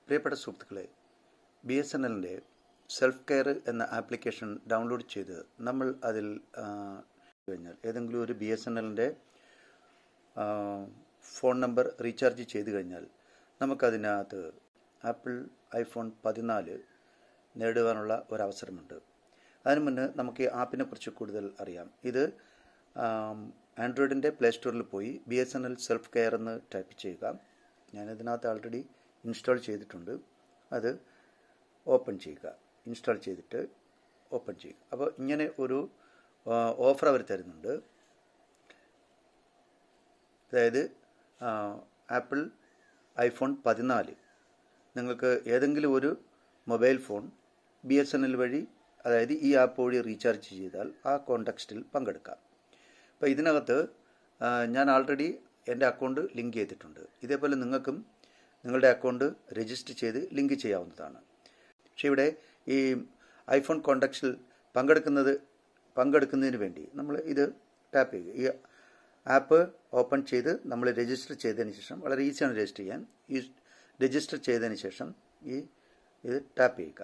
പ്രിയപ്പെട്ട സുഹൃത്തുക്കളെ B S N എല്ലിൻ്റെ സെൽഫ് കെയർ എന്ന ആപ്ലിക്കേഷൻ ഡൗൺലോഡ് ചെയ്ത് നമ്മൾ അതിൽ ആ, കഴിഞ്ഞാൽ ഏതെങ്കിലും ഒരു ബി എസ് എൻ എല്ലിൻ്റെ ഫോൺ നമ്പർ റീചാർജ് ചെയ്ത് കഴിഞ്ഞാൽ നമുക്കതിനകത്ത് ആപ്പിൾ ഐഫോൺ പതിനാല് നേടുവാനുള്ള ഒരവസരമുണ്ട് അതിനു മുന്നേ നമുക്ക് ഈ ആപ്പിനെ കുറിച്ച് കൂടുതൽ അറിയാം ഇത് ആൻഡ്രോയിഡിൻ്റെ പ്ലേ സ്റ്റോറിൽ പോയി B S N L self care എന്ന് ടൈപ്പ് ചെയ്യുക ഞാനിതിനകത്ത് ആൾറെഡി ഇൻസ്റ്റാൾ ചെയ്തിട്ടുണ്ട് അത് ഓപ്പൺ ചെയ്യുക ഇൻസ്റ്റാൾ ചെയ്തിട്ട് ഓപ്പൺ ചെയ്യുക അപ്പോൾ ഇങ്ങനെ ഒരു ഓഫർ അവർ തരുന്നുണ്ട് അതായത് ആപ്പിൾ ഐഫോൺ പതിനാല് നിങ്ങൾക്ക് ഏതെങ്കിലും ഒരു mobile phone B S N L വഴി അതായത് ഈ ആപ്പ് വഴി റീചാർജ് ചെയ്താൽ ആ കോണ്ടക്സ്റ്റിൽ പങ്കെടുക്കാം അപ്പോൾ ഇതിനകത്ത് ആ, ഞാൻ ആൾറെഡി എൻ്റെ അക്കൗണ്ട് ലിങ്ക് ചെയ്തിട്ടുണ്ട് ഇതേപോലെ നിങ്ങൾക്കും നിങ്ങളുടെ അക്കൗണ്ട് രജിസ്റ്റർ ചെയ്ത് ലിങ്ക് ചെയ്യാവുന്നതാണ് പക്ഷേ ഇവിടെ ഈ ഐഫോൺ കോണ്ടക്സ്റ്റിൽ പങ്കെടുക്കുന്നത് പങ്കെടുക്കുന്നതിന് വേണ്ടി നമ്മൾ ഇത് ടാപ്പ് ചെയ്യുക ഈ ആപ്പ് ഓപ്പൺ ചെയ്ത് നമ്മൾ രജിസ്റ്റർ ചെയ്തതിന് ശേഷം വളരെ ഈസിയാണ് രജിസ്റ്റർ ചെയ്യാൻ ഈ രജിസ്റ്റർ ചെയ്തതിന് ശേഷം ഈ ഇത് ടാപ്പ് ചെയ്യുക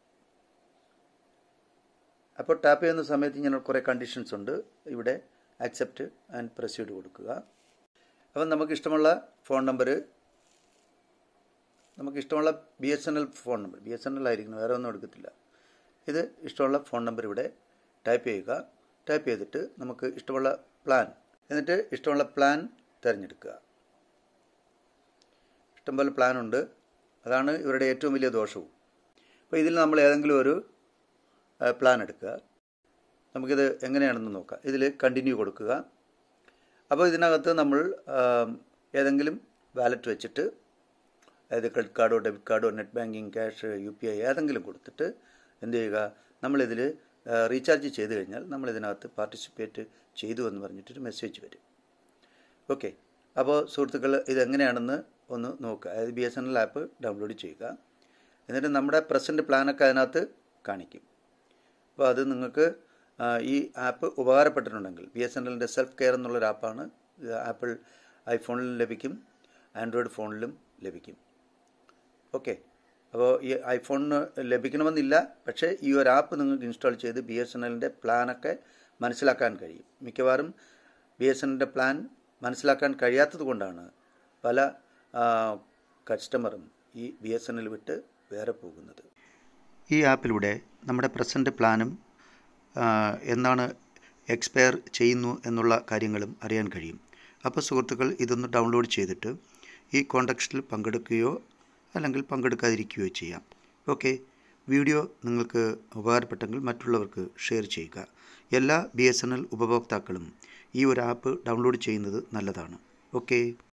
അപ്പോൾ ടാപ്പ് ചെയ്യുന്ന സമയത്ത് ഇങ്ങനെ കുറേ കണ്ടീഷൻസ് ഉണ്ട് ഇവിടെ ആക്സെപ്റ്റ് ആൻഡ് പ്രൊസീഡ് കൊടുക്കുക അപ്പം നമുക്ക് ഇഷ്ടമുള്ള ഫോൺ നമ്പർ നമുക്ക് ഇഷ്ടമുള്ള B S N L phone number B S N L ആയിരിക്കണം വേറെ ഒന്നും എടുക്കത്തില്ല ഇത് ഇഷ്ടമുള്ള ഫോൺ നമ്പർ ഇവിടെ ടൈപ്പ് ചെയ്യുക ടൈപ്പ് ചെയ്തിട്ട് നമുക്ക് ഇഷ്ടമുള്ള പ്ലാൻ എന്നിട്ട് ഇഷ്ടമുള്ള പ്ലാൻ തിരഞ്ഞെടുക്കുക ഇഷ്ടംപോലെ പ്ലാൻ ഉണ്ട് അതാണ് ഇവരുടെ ഏറ്റവും വലിയ ദോഷവും അപ്പോൾ ഇതിൽ നമ്മൾ ഏതെങ്കിലും ഒരു ആ, പ്ലാൻ എടുക്കുക നമുക്കിത് എങ്ങനെയാണെന്ന് നോക്കാം ഇതിൽ കണ്ടിന്യൂ കൊടുക്കുക അപ്പോൾ ഇതിനകത്ത് നമ്മൾ ആ, ഏതെങ്കിലും വാലറ്റ് വെച്ചിട്ട് അതായത് ക്രെഡിറ്റ് കാർഡോ ഡെബിറ്റ് കാർഡോ net banking cash U P I ഏതെങ്കിലും കൊടുത്തിട്ട് എന്ത് ചെയ്യുക നമ്മളിതിൽ റീചാർജ് ചെയ്ത് കഴിഞ്ഞാൽ നമ്മൾ ഇതിനകത്ത് പാർട്ടിസിപ്പേറ്റ് ചെയ്തു എന്ന് പറഞ്ഞിട്ടൊരു മെസ്സേജ് വരും ഓക്കെ അപ്പോൾ സുഹൃത്തുക്കൾ ഇതെങ്ങനെയാണെന്ന് ഒന്ന് നോക്കുക അതായത് B S N L app download ചെയ്യുക എന്നിട്ട് നമ്മുടെ പ്രസൻറ്റ് പ്ലാനൊക്കെ അതിനകത്ത് കാണിക്കും അപ്പോൾ അത് നിങ്ങൾക്ക് ആ, ഈ ആപ്പ് ഉപകാരപ്പെട്ടിട്ടുണ്ടെങ്കിൽ ബി എസ് എൻ എല്ലിൻ്റെ സെൽഫ് കെയർ എന്നുള്ളൊരു ആപ്പാണ് ഇത് ആപ്പിൾ ഐഫോണിലും ലഭിക്കും ആൻഡ്രോയിഡ് ഫോണിലും ലഭിക്കും ഓക്കെ അപ്പോൾ ഈ ഐഫോണിന് ലഭിക്കണമെന്നില്ല പക്ഷേ ഈ ഒരു ആപ്പ് നിങ്ങൾക്ക് ഇൻസ്റ്റാൾ ചെയ്ത് ബി എസ് എൻ എല്ലിൻ്റെ പ്ലാനൊക്കെ മനസ്സിലാക്കാൻ കഴിയും മിക്കവാറും ബി എസ് എൻ എല്ലിൻ്റെ പ്ലാൻ മനസ്സിലാക്കാൻ കഴിയാത്തത് കൊണ്ടാണ് പല ആ, കസ്റ്റമറും ഈ ബി എസ് എൻ എൽ വിട്ട് വേറെ പോകുന്നത് ഈ ആപ്പിലൂടെ നമ്മുടെ പ്രസൻറ്റ് പ്ലാനും ആ, എന്നാണ് എക്സ്പയർ ചെയ്യുന്നു എന്നുള്ള കാര്യങ്ങളും അറിയാൻ കഴിയും അപ്പോൾ സുഹൃത്തുക്കൾ ഇതൊന്ന് ഡൗൺലോഡ് ചെയ്തിട്ട് ഈ കോണ്ടക്സ്റ്റിൽ പങ്കെടുക്കുകയോ അല്ലെങ്കിൽ പങ്കെടുക്കാതിരിക്കുകയോ ചെയ്യാം ഓക്കെ വീഡിയോ നിങ്ങൾക്ക് ഉപകാരപ്പെട്ടെങ്കിൽ മറ്റുള്ളവർക്ക് ഷെയർ ചെയ്യുക എല്ലാ ബി എസ് എൻ എൽ ഉപഭോക്താക്കളും ഈ ഒരു ആപ്പ് ഡൗൺലോഡ് ചെയ്യുന്നത് നല്ലതാണ് ഓക്കെ